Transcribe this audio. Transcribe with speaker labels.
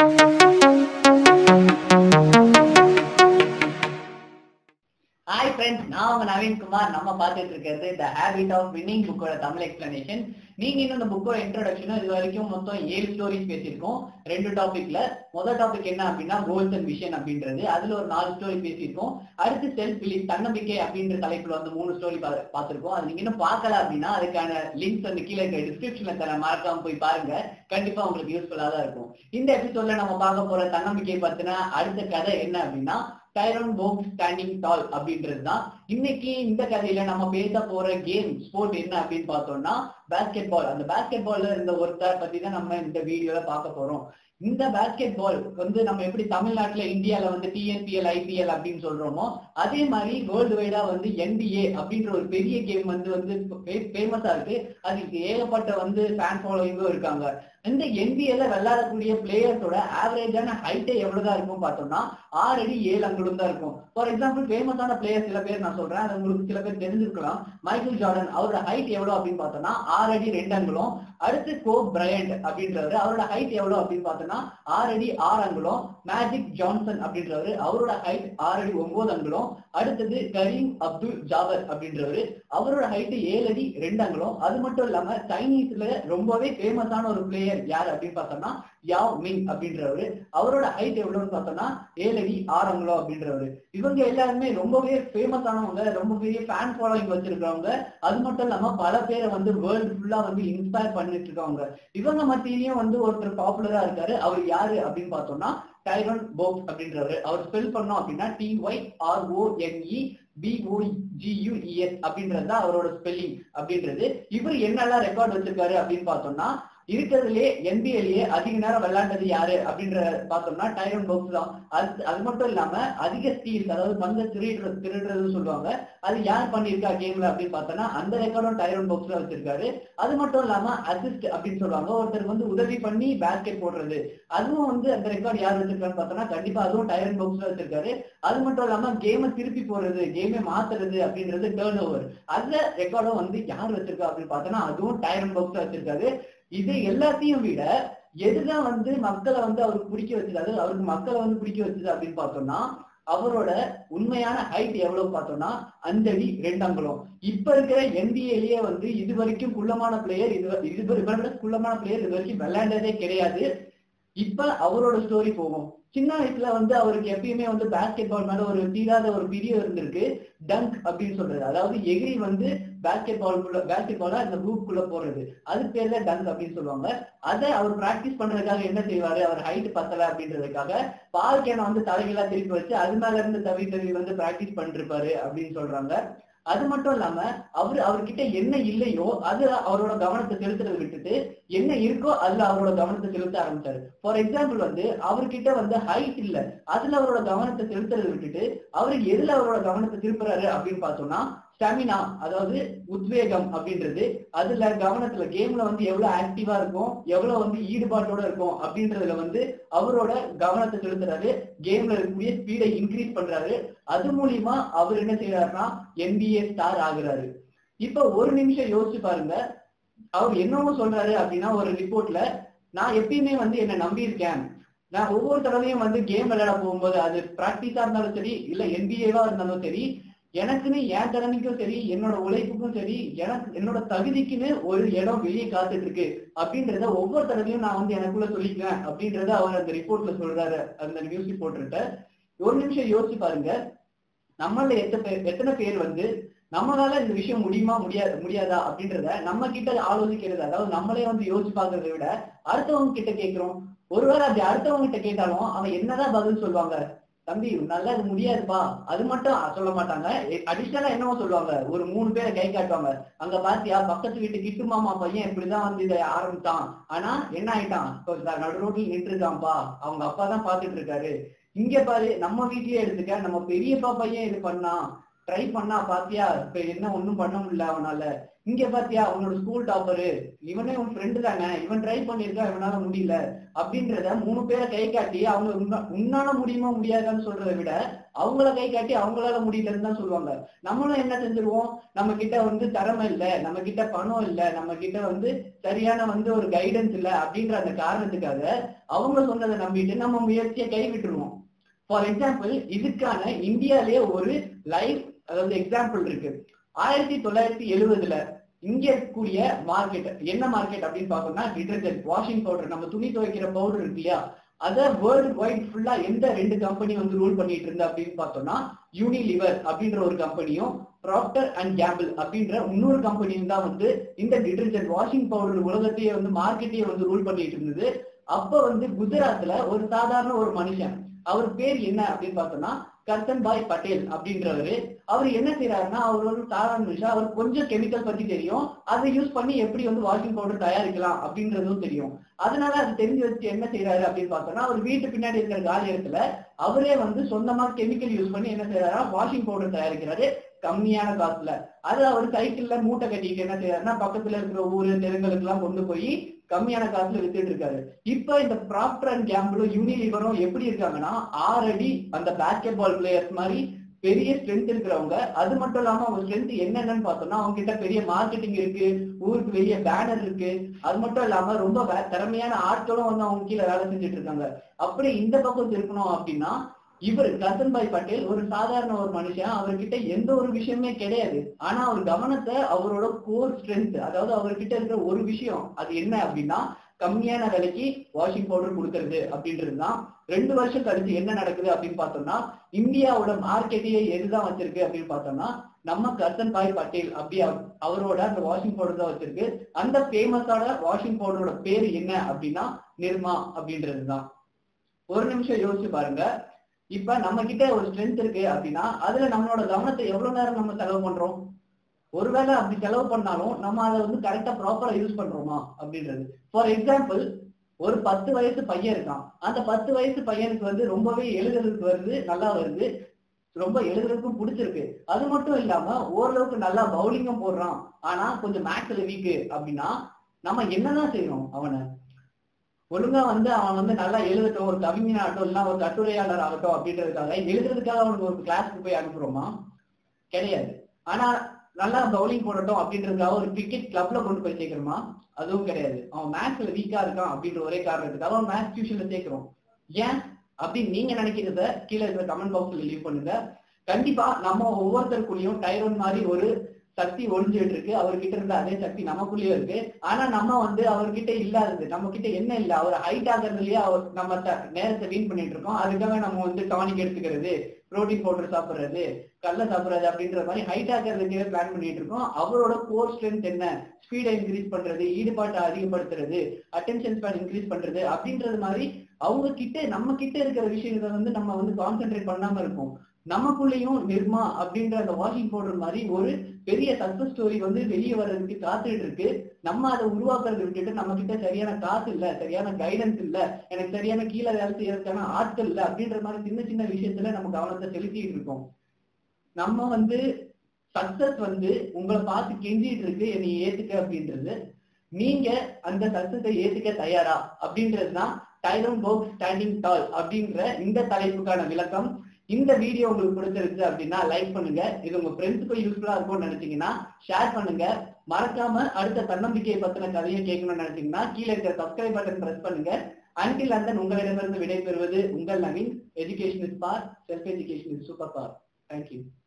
Speaker 1: hi friends நான் உங்க நவீன்குமார் நம்ம பார்த்துட்டு இருக்கிறது த ஹேபிட் ஆஃப் வின்னிங் புக்கோட தமிழ் எக்ஸ்பிளனேஷன் நீங்க இன்னும் இந்த புக்கோட இன்ட்ரோடக்ஷனும் இது வரைக்கும் மொத்தம் ஏழு ஸ்டோரிஸ் பேசியிருக்கோம் ரெண்டு டாபிக்ல முதல் டாபிக் என்ன அப்படின்னா கோல்ஸ் அண்ட் விஷன் அப்படின்றது அதுல ஒரு நாலு ஸ்டோரி பேசியிருக்கோம் அடுத்து செல்ஃப் பிலீஃப் தன்னம்பிக்கை அப்படின்ற தலைப்புல வந்து மூணு ஸ்டோரி பார்த்திருக்கோம் அது நீங்க இன்னும் பார்க்கல அப்படின்னா அதுக்கான லிங்க்ஸ் வந்து கீழே இருக்க டிஸ்கிரிப்ஷன்ல தர மறக்காம போய் பாருங்க கண்டிப்பா உங்களுக்கு யூஸ்ஃபுல்லா தான் இருக்கும் இந்த எபிசோட்ல நம்ம பார்க்க போற தன்னம்பிக்கை பத்தின அடுத்த கதை என்ன அப்படின்னா டைரன் போக் ஸ்டாண்டிங் டால் அப்படின்றது தான் இன்னைக்கு இந்த கதையில நம்ம பேச போற கேம் ஸ்போர்ட் என்ன அப்படின்னு பார்த்தோம்னா பேஸ்கெட் பால் அந்த பேஸ்கெட் பால்ல இருந்த ஒருத்தர் பத்தி தான் நம்ம இந்த வீடியோல பார்க்க போறோம் இந்த பேஸ்கெட் பால் வந்து நம்ம எப்படி தமிழ்நாட்டுல இந்தியால வந்து டிஎன்பிஎல் ஐபிஎல் அப்படின்னு சொல்றோமோ அதே மாதிரி வேர்ல்டு வைடா வந்து என்பிஏ அப்படின்ற ஒரு பெரிய கேம் வந்து வந்து ஃபேமஸா இருக்கு அதுக்கு ஏகப்பட்ட வந்து ஃபேன் ஃபாலோவிங்கும் இருக்காங்க இந்த என்பிஏல விளையாடக்கூடிய பிளேயர்ஸோட ஆவரேஜான ஹைட்டே எவ்வளவுதான் இருக்கும் பார்த்தோம்னா ஆறு அடி ஏழு அங்குலம் தான் இருக்கும் ஃபார் எக்ஸாம்பிள் ஃபேமஸான பிளேயர் சில பேர் நான் சொல்றேன் அது உங்களுக்கு சில பேர் தெரிஞ்சிருக்கலாம் மைக்கேல் ஜார்டன் அவரோட ஹைட் எவ்வளவு அப்படின்னு பார்த்தோம்னா ஆறு அடி ரெண்டு அங்குலம் அடுத்து கோ பிரையண்ட் அப்படின்றவர் அவரோட ஹைட் எவ்வளவு அப்படின்னு பார்த்தோம்னா ஆறு அடி ஆறு அங்குலம் மேஜிக் ஜான்சன் அப்படின்றவர் அவரோட ஹைட் ஆறு அடி ஒன்பது அங்குலம் அடுத்தது கரீம் அப்துல் ஜாபர் அப்படின்றவர் அவரோட ஹைட் ஏழு அடி ரெண்டு அங்குலம் அது மட்டும் இல்லாம சைனீஸ்ல ரொம்பவே ஃபேமஸான ஒரு பிளேயர் யார் அப்படின்னு பார்த்தோம்னா யாவ் மிங் அப்படின்றவரு அவரோட ஹைட் எவ்வளவுன்னு பார்த்தோம்னா ஏழு அடி ஆறு அங்குலம் அப்படின்றவரு இவங்க எல்லாருமே ரொம்பவே ஃபேமஸ் ஆனவங்க ரொம்ப பெரிய ஃபேன் ஃபாலோவிங் வச்சிருக்கவங்க அது மட்டும் இல்லாம பல பேரை வந்து வேர்ல்டு ஃபுல்லா வந்து இன்ஸ்பயர் பண்ணிட்டு இருக்காங்க இவங்க மத்தியிலயும் வந்து ஒருத்தர் பாப்புலரா இருக்காரு அவர் யாரு அப்படின்னு பார்த்தோம்னா டைரன் போக்ஸ் அப்படின்றவர் அவர் ஸ்பெல் பண்ணோம் அப்படின்னா T Y R O N E B O G U E S அப்படின்றது தான் அவரோட ஸ்பெல்லிங் அப்படின்றது இவர் என்னெல்லாம் ரெக்கார்ட் வச்சிருக்காரு அப்படின்னு பார்த்தோம்னா இருக்கிறதுலே என்பிஎல்ஏ அதிக நேரம் விளையாண்டது யாரு அப்படின்ற பார்த்தோம்னா டைரன் போக்ஸ் தான் அது அது மட்டும் இல்லாம அதிக ஸ்டீல்ஸ் அதாவது பந்த திருடுறது திருடுறது சொல்லுவாங்க அது யார் பண்ணிருக்கா கேம்ல அப்படின்னு பார்த்தோம்னா அந்த ரெக்கார்டும் டைரன் போக்ஸ்ல வச்சிருக்காரு அது மட்டும் இல்லாம அசிஸ்ட் அப்படின்னு சொல்லுவாங்க ஒருத்தர் வந்து உதவி பண்ணி பேஸ்கெட் போடுறது அதுவும் வந்து அந்த ரெக்கார்ட் யார் வச்சிருக்கான்னு பார்த்தோம்னா கண்டிப்பா அதுவும் டைரன் பாக்ஸ்ல வச்சிருக்காரு அது மட்டும் இல்லாம கேமை திருப்பி போடுறது கேமை மாத்துறது அப்படின்றது டேர்ன் ஓவர் அந்த ரெக்கார்டும் வந்து யார் வச்சிருக்கா அப்படின்னு பார்த்தோம்னா அதுவும் டைரன் பாக்ஸ்ல வச்சிருக்காரு இது எல்லாத்தையும் விட எதுதான் வந்து மக்களை வந்து அவருக்கு பிடிக்க வச்சது அதாவது அவருக்கு மக்களை வந்து பிடிக்க வச்சது அப்படின்னு பார்த்தோம்னா அவரோட உண்மையான ஹைட் எவ்வளவு பார்த்தோம்னா அஞ்சடி ரெண்டு அங்குலம் இப்ப இருக்கிற என்பிஏலயே வந்து இது வரைக்கும் குள்ளமான பிளேயர் இது இது இவரோட குள்ளமான பிளேயர் இது வரைக்கும் விளையாண்டதே கிடையாது இப்ப அவரோட ஸ்டோரி போகும் சின்ன வயசுல வந்து அவருக்கு எப்பயுமே வந்து பேஸ்கெட் பால் மேல ஒரு தீராத ஒரு பிரியம் இருந்திருக்கு டங்க் அப்படின்னு சொல்றது அதாவது எகிரி வந்து பேஸ்கெட் பால்குள்ள பேஸ்கெட் பாலா இந்த குள்ள போறது அது பேர்ல டங்க் அப்படின்னு சொல்லுவாங்க அதை அவர் பிராக்டிஸ் பண்றதுக்காக என்ன செய்வாரு அவர் ஹைட் பத்தல அப்படின்றதுக்காக பால் கேனை வந்து தலைகீழா திருப்பி வச்சு அது மேல இருந்து தவி தவி வந்து பிராக்டிஸ் பண்ணிருப்பாரு அப்படின்னு சொல்றாங்க அது மட்டும் இல்லாம அவரு அவர்கிட்ட என்ன இல்லையோ அது அவரோட கவனத்தை செலுத்துறதை விட்டுட்டு என்ன இருக்கோ அதுல அவரோட கவனத்தை செலுத்த ஆரம்பிச்சாரு ஃபார் எக்ஸாம்பிள் வந்து அவர்கிட்ட வந்து ஹைட் இல்ல அதுல அவரோட கவனத்தை செலுத்துறதை விட்டுட்டு அவரு எதுல அவரோட கவனத்தை திருப்புறாரு அப்படின்னு பார்த்தோம்னா ஸ்டாமினா அதாவது உத்வேகம் அப்படின்றது அதுல கவனத்துல கேம்ல வந்து எவ்வளவு ஆக்டிவா இருக்கும் எவ்வளவு வந்து ஈடுபாட்டோட இருக்கும் அப்படின்றதுல வந்து அவரோட கவனத்தை செலுத்துறாரு கேம்ல இருக்கக்கூடிய ஸ்பீடை இன்க்ரீஸ் பண்றாரு அது மூலியமா அவர் என்ன செய்யறாருன்னா என்பிஏ ஸ்டார் ஆகுறாரு இப்ப ஒரு நிமிஷம் யோசிச்சு பாருங்க அவர் என்னவோ சொல்றாரு அப்படின்னா ஒரு ரிப்போர்ட்ல நான் எப்பயுமே வந்து என்ன நம்பி இருக்கேன் நான் ஒவ்வொரு தடவையும் வந்து கேம் விளையாட போகும்போது அது பிராக்டிஸா இருந்தாலும் சரி இல்ல என்பிஏவா இருந்தாலும் சரி எனக்குன்னு என் திறமைக்கும் சரி என்னோட உழைப்புக்கும் சரி எனக்கு என்னோட தகுதிக்குன்னு ஒரு இடம் வெளியே காத்துட்டு இருக்கு அப்படின்றத ஒவ்வொரு தடவையும் நான் வந்து எனக்குள்ள சொல்லிக்குவேன் அப்படின்றத அவர் அந்த ரிப்போர்ட்ல சொல்றாரு அந்த நியூஸ் ரிப்போர்ட்டர்கிட்ட ஒரு நிமிஷம் யோசிச்சு பாருங்க நம்மள எத்தனை பேர் எத்தனை பேர் வந்து நம்மளால இந்த விஷயம் முடியுமா முடியாது முடியாதா அப்படின்றத நம்ம கிட்ட ஆலோசிக்கிறது அதாவது நம்மளே வந்து யோசிச்சு பாக்குறதை விட அடுத்தவங்க கிட்ட கேட்கிறோம் ஒருவேளை அப்படி அடுத்தவங்க கிட்ட கேட்டாலும் அவன் என்னதான் பதில் சொல்லுவாங்க தம்பி நல்லா இது முடியாதுப்பா அது மட்டும் சொல்ல மாட்டாங்க அடிஷனலா என்னவோ சொல்லுவாங்க ஒரு மூணு பேரை கை காட்டுவாங்க அங்க பாத்தியா பக்கத்து வீட்டு கிட்டு மாமா பையன் இப்படிதான் வந்து இதை ஆரம்பிச்சான் ஆனா என்ன ஆயிட்டான் நடு ரோட்டில் நின்று இருக்கான்ப்பா அவங்க அப்பா தான் பாத்துட்டு இருக்காரு இங்க பாரு நம்ம வீட்லயே எடுத்துக்க நம்ம பெரியப்பா பையன் இது பண்ணான் ட்ரை பண்ணா பாத்தியா இப்ப என்ன ஒண்ணும் பண்ண முடியல அவனால இங்க பாத்தியா அவனோட ஸ்கூல் டாப்பரு இவனே உன் ஃப்ரெண்டு தானே இவன் ட்ரை பண்ணிருக்கா இவனால முடியல அப்படின்றத மூணு பேரை கை காட்டி அவங்க உன்னா- உன்னால முடியுமா முடியாதான்னு சொல்றதை விட அவங்கள கை காட்டி அவங்களால முடியலன்னு தான் சொல்லுவாங்க நம்மளும் என்ன செஞ்சிருவோம் நம்ம கிட்ட வந்து திறமை இல்ல நம்ம கிட்ட பணம் இல்ல நம்ம கிட்ட வந்து சரியான வந்து ஒரு கைடன்ஸ் இல்ல அப்படின்ற அந்த காரணத்துக்காக அவங்க சொன்னதை நம்பிட்டு நம்ம முயற்சியை கை விட்டுருவோம் ஃபார் எக்ஸாம்பிள் இதுக்கான இந்தியாலே ஒரு லைவ் அதாவது எக்ஸாம்பிள் இருக்கு ஆயிரத்தி தொள்ளாயிரத்தி எழுபதுல இங்க இருக்கக்கூடிய மார்க்கெட் என்ன மார்க்கெட் அப்படின்னு பார்த்தோம்னா டிடர்ஜென்ட் வாஷிங் பவுடர் நம்ம துணி துவைக்கிற பவுடர் இருக்கு இல்லையா அத வேர்ல்டு வைட் ஃபுல்லா எந்த ரெண்டு கம்பெனி வந்து ரூல் பண்ணிட்டு இருந்தா அப்படின்னு பார்த்தோம்னா யூனிலிவர் அப்படின்ற ஒரு கம்பெனியும் ப்ராக்டர் அண்ட் கேம்பிள் அப்படின்ற இன்னொரு கம்பெனியும் தான் வந்து இந்த டிடர்ஜென்ட் வாஷிங் பவுடர் உலகத்தையே வந்து மார்க்கெட்டையே வந்து ரூல் பண்ணிட்டு இருந்தது அப்ப வந்து குஜராத்ல ஒரு சாதாரண ஒரு மனுஷன் அவர் பேர் என்ன அப்படின்னு பார்த்தோம்னா கர்த்தன்பாய் பட்டேல் அப்படின்றவரு அவர் என்ன செய்யறாருன்னா அவர் ஒரு சாதாரண மனுஷன் அவர் கொஞ்சம் கெமிக்கல் பத்தி தெரியும் அதை யூஸ் பண்ணி எப்படி வந்து வாஷிங் பவுடர் தயாரிக்கலாம் அப்படின்றதும் தெரியும் அதனால அது தெரிஞ்சு வச்சு என்ன செய்யறாரு அப்படின்னு பார்த்தோம்னா அவர் வீட்டு பின்னாடி இருக்கிற காலி இடத்துல அவரே வந்து சொந்தமா கெமிக்கல் யூஸ் பண்ணி என்ன செய்யறாரா வாஷிங் பவுடர் தயாரிக்கிறாரு கம்மியான காசுல அது அவர் சைக்கிள்ல மூட்டை கட்டிட்டு என்ன செய்யறாருன்னா பக்கத்துல இருக்கிற ஊரு தெருங்களுக்கு எல்லாம் கொண்டு போய் கம்மியான காசுல வித்துட்டு இருக்காரு இப்ப இந்த ப்ராக்டர் அண்ட் கேம்பிளும் யூனிலிவரும் எப்படி இருக்காங்கன்னா ஆறடி அந்த பேஸ்கெட் பால் பிளேயர்ஸ் மாதிரி பெரிய ஸ்ட்ரென்த் இருக்கிறவங்க அது மட்டும் இல்லாம அவங்க ஸ்ட்ரென்த் என்னென்னு பார்த்தோம்னா அவங்க கிட்ட பெரிய மார்க்கெட்டிங் இருக்கு ஊருக்கு பெரிய பேனர் இருக்கு அது மட்டும் இல்லாம ரொம்ப வே- திறமையான ஆட்களும் வந்து அவங்க கீழே வேலை செஞ்சுட்டு இருக்காங்க அப்படி இந்த பக்கம் திருப்பணும் அப்படின்னா இவர் கசன்பாய் பட்டேல் ஒரு சாதாரண ஒரு மனுஷன் அவர்கிட்ட எந்த ஒரு விஷயமே கிடையாது ஆனா அவர் கவனத்தை அவரோட கோர் ஸ்ட்ரென்த் அதாவது அவர்கிட்ட இருக்கிற ஒரு விஷயம் அது என்ன அப்படின்னா கம்மியான விலைக்கு வாஷிங் பவுடர் கொடுக்கறது அப்படின்றது தான் ரெண்டு வருஷம் கழிச்சு என்ன நடக்குது அப்படின்னு பார்த்தோம்னா இந்தியாவோட மார்க்கெட்டையே எதுதான் வச்சிருக்கு அப்படின்னு பார்த்தோம்னா நம்ம கர்சன் பாய் பட்டேல் அப்படி அவ- அவரோட அந்த வாஷிங் பவுடர் தான் வச்சிருக்கு அந்த ஃபேமஸான வாஷிங் பவுடரோட பேர் என்ன அப்படின்னா நிர்மா அப்படின்றது தான் ஒரு நிமிஷம் யோசிச்சு பாருங்க இப்ப நம்ம கிட்ட ஒரு ஸ்ட்ரென்த் இருக்கு அப்படின்னா அதுல நம்மளோட கவனத்தை எவ்வளவு நேரம் நம்ம செலவு பண்றோம் ஒருவேளை அப்படி செலவு பண்ணாலும் நம்ம அதை வந்து கரெக்டா ப்ராப்பரா யூஸ் பண்றோமா அப்படின்றது ஃபார் எக்ஸாம்பிள் ஒரு பத்து வயசு பையன் இருக்கான் அந்த பத்து வயசு பையனுக்கு வந்து ரொம்பவே எழுதுறதுக்கு வருது நல்லா வருது ரொம்ப எழுதுறதுக்கும் பிடிச்சிருக்கு அது மட்டும் இல்லாம ஓரளவுக்கு நல்லா பவுலிங்கும் போடுறான் ஆனா கொஞ்சம் மேக்ஸ்ல வீக்கு அப்படின்னா நம்ம என்னதான் செய்யணும் அவனை ஒழுங்கா வந்து அவன் வந்து நல்லா எழுதட்டும் ஒரு கவிஞனாகட்டும் இல்ல ஒரு கட்டுரையாளர் ஆகட்டும் அப்படின்றதுக்காக எழுதுறதுக்காக அவனுக்கு ஒரு கிளாஸ்க்கு போய் அனுப்புறோமா கிடையாது ஆனா நல்லா பவுலிங் போடட்டும் அப்படின்றதுக்காக ஒரு கிரிக்கெட் கிளப்ல கொண்டு போய் சேர்க்கிறோமா அதுவும் கிடையாது அவன் மேத்ஸ்ல வீக்கா இருக்கான் அப்படின்ற ஒரே காரணத்துக்காக அவன் மேத்ஸ் டியூஷன்ல சேர்க்கிறோம் ஏன் அப்படின்னு நீங்க நினைக்கிறத கீழே இருக்கிற கமெண்ட் பாக்ஸ்ல லீவ் பண்ணுங்க கண்டிப்பா நம்ம ஒவ்வொருத்தருக்குள்ளயும் டைரோன் மாதிரி ஒரு சக்தி ஒளிஞ்சுட்டு இருக்கு அவர்கிட்ட இருந்த அதே சக்தி நமக்குள்ளேயும் இருக்கு ஆனா நம்ம வந்து அவர்கிட்ட இல்லாதது நம்ம கிட்ட என்ன இல்ல அவர் ஹைட் ஆகுறதுலயே அவர் நம்ம த- நேரத்தை வீண் பண்ணிட்டு இருக்கோம் அதுக்காக நம்ம வந்து டானிக் எடுத்துக்கிறது புரோட்டீன் பவுடர் சாப்பிடுறது கல்ல சாப்பிடுறது அப்படின்ற மாதிரி ஹைட் ஆகிறதுக்கே பிளான் பண்ணிட்டு இருக்கோம் அவரோட கோர் ஸ்ட்ரென்த் என்ன ஸ்பீடை இன்க்ரீஸ் பண்றது ஈடுபாட்டை அதிகப்படுத்துறது அட்டென்ஷன் ஸ்பேன் இன்க்ரீஸ் பண்றது அப்படின்றது மாதிரி அவங்க கிட்ட நம்ம கிட்ட இருக்கிற விஷயங்களை வந்து நம்ம வந்து கான்சென்ட்ரேட் பண்ணாம இருக்கோம் நமக்குள்ளேயும் நிர்மா அப்படின்ற அந்த வாஷிங் பவுடர் மாதிரி ஒரு பெரிய சக்சஸ் ஸ்டோரி வந்து வெளியே வர்றதுக்கு காத்துட்டு இருக்கு நம்ம அதை உருவாக்குறதை விட்டுட்டு நம்ம கிட்ட சரியான காசு இல்ல சரியான கைடன்ஸ் இல்ல எனக்கு சரியான கீழே வேலை செய்யறதுக்கான ஆட்கள் இல்ல அப்படின்ற மாதிரி சின்ன சின்ன விஷயத்துல நம்ம கவனத்தை செலுத்திட்டு இருக்கோம் நம்ம வந்து சக்சஸ் வந்து உங்களை பார்த்து கெஞ்சிட்டு இருக்கு என்னை ஏத்துக்க அப்படின்றது நீங்க அந்த சக்சஸை ஏத்துக்க தயாரா அப்படின்றதுதான் டைரோன் போக் ஸ்டாண்டிங் டால் அப்படின்ற இந்த தலைப்புக்கான விளக்கம் இந்த வீடியோ உங்களுக்கு பிடிச்சிருக்கு அப்படின்னா லைக் பண்ணுங்க இது உங்க ஃப்ரெண்ட்ஸுக்கும் யூஸ்ஃபுல்லா இருக்கும்னு நினைச்சீங்கன்னா ஷேர் பண்ணுங்க மறக்காம அடுத்த தன்னம்பிக்கையை பத்தின கதையை கேட்கணும்னு நினைச்சீங்கன்னா கீழே இருக்கிற சப்ஸ்கிரைப் பட்டன் பிரஸ் பண்ணுங்க அன்டில் அந்த உங்களிடமிருந்து விடைபெறுவது உங்கள் Naveen education is power self education is super power thank you